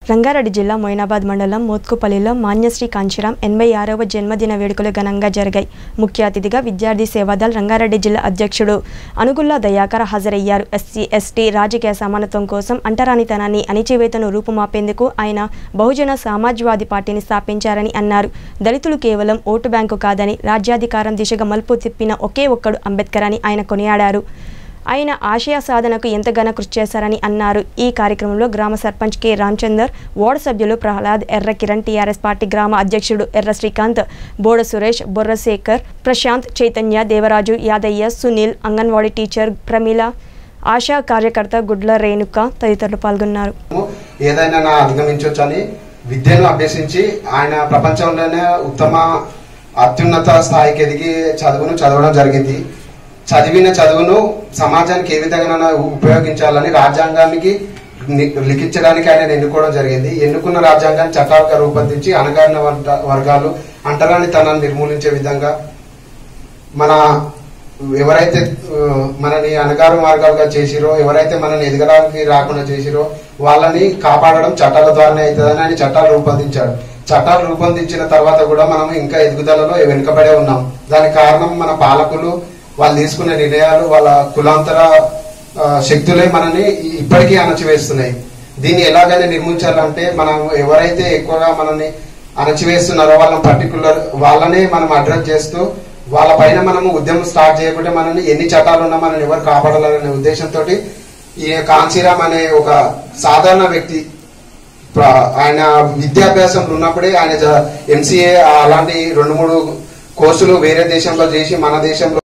రంగారెడ్డి జిల్లా మొయినాబాద్ మండలం మోత్కుపల్లిలో మాన్యశ్రీ కాంచీరాం ఎనభై ఆరవ జన్మదిన వేడుకలు ఘనంగా జరిగాయి ముఖ్య అతిథిగా విద్యార్థి సేవాదల్ రంగారెడ్డి జిల్లా అధ్యక్షుడు అనుగుల్లా దయాకర్ హాజరయ్యారు ఎస్సీ ఎస్టీ రాజకీయ సమానత్వం కోసం అంటరానితనాన్ని అణిచివేతను రూపుమాపేందుకు ఆయన బహుజన సమాజ్వాదీ పార్టీని స్థాపించారని అన్నారు దళితులు కేవలం ఓటు బ్యాంకు కాదని రాజ్యాధికారం దిశగా మలుపు తిప్పిన ఒకే ఒక్కడు అంబేద్కర్ అని ఆయన కొనియాడారు ఆయన ఆశయ సాధనకు ఎంతగానో కృషి చేశారని అన్నారు ఈ కార్యక్రమంలో గ్రామ సర్పంచ్ కె రామచందర్ వార్డు సభ్యులు ప్రహ్లాద్ ఎర్ర కిరణ్ టీఆర్ఎస్ పార్టీ గ్రామ అధ్యక్షుడు ఎర్ర శ్రీకాంత్ బోడ సురేష్ బొర్ర శేఖర్ ప్రశాంత్ చైతన్య దేవరాజు యాదయ్య సునీల్ అంగన్వాడీ టీచర్ ప్రమీల ఆశా కార్యకర్త గుడ్ల రేణుక తదితరులు పాల్గొన్నారు ఏదైనా నా అధిగమించవచ్చు అని విద్యను అభ్యసించి ఆయన ప్రపంచంలోనే ఉత్తమ అత్యున్నత స్థాయికి ఎదిగి చదువును చదవడం జరిగింది చదివిన చదువును సమాజానికి ఏ విధంగా ఉపయోగించాలని రాజ్యాంగానికి ని- లిఖించడానికి ఆయన ఎన్నుకోవడం జరిగింది ఎన్నుకున్న రాజ్యాంగాన్ని చట్టాలుగా రూపొందించి అణగారిన వర్గ- వర్గాలు అంటరాని తనాన్ని నిర్మూలించే విధంగా మన ఎవరైతే ఆ, మనని అనగారు మార్గాలుగా చేసిరో ఎవరైతే మనని ఎదగడానికి రాకుండా చేసిరో వాళ్ళని కాపాడడం చట్టాల ద్వారానే అవుతుందని ఆయన చట్టాలు రూపొందించాడు చట్టాలు రూపొందించిన తర్వాత కూడా మనం ఇంకా ఎదుగుదలలో వెనుకబడే ఉన్నాం దానికి కారణం మన పాలకులు వాళ్ళు తీసుకునే నిర్ణయాలు వాళ్ళ కులాంతర ఆ, శక్తులే మనని ఇప్పటికీ అణచివేస్తున్నాయి దీన్ని ఎలాగైనా నిర్మించాలంటే మనం ఎవరైతే ఎక్కువగా మనని అణచివేస్తున్నారో వాళ్ళని పర్టికులర్ వాళ్ళనే మనం అడ్రస్ చేస్తూ వాళ్ళ పైన మనము ఉద్యమం స్టార్ట్ చేయకుంటే మనల్ని ఎన్ని చట్టాలు ఉన్నా మనల్ని ఎవరు కాపాడాలనే ఉద్దేశంతో ఈ కాంచీరామ్ అనే ఒక సాధారణ వ్యక్తి ప్ర- ఆయన విద్యాభ్యాసంలో ఉన్నప్పుడే ఆయన ఎంసీఏ అలాంటి రెండు మూడు కోర్సులు వేరే దేశంలో చేసి మన దేశంలో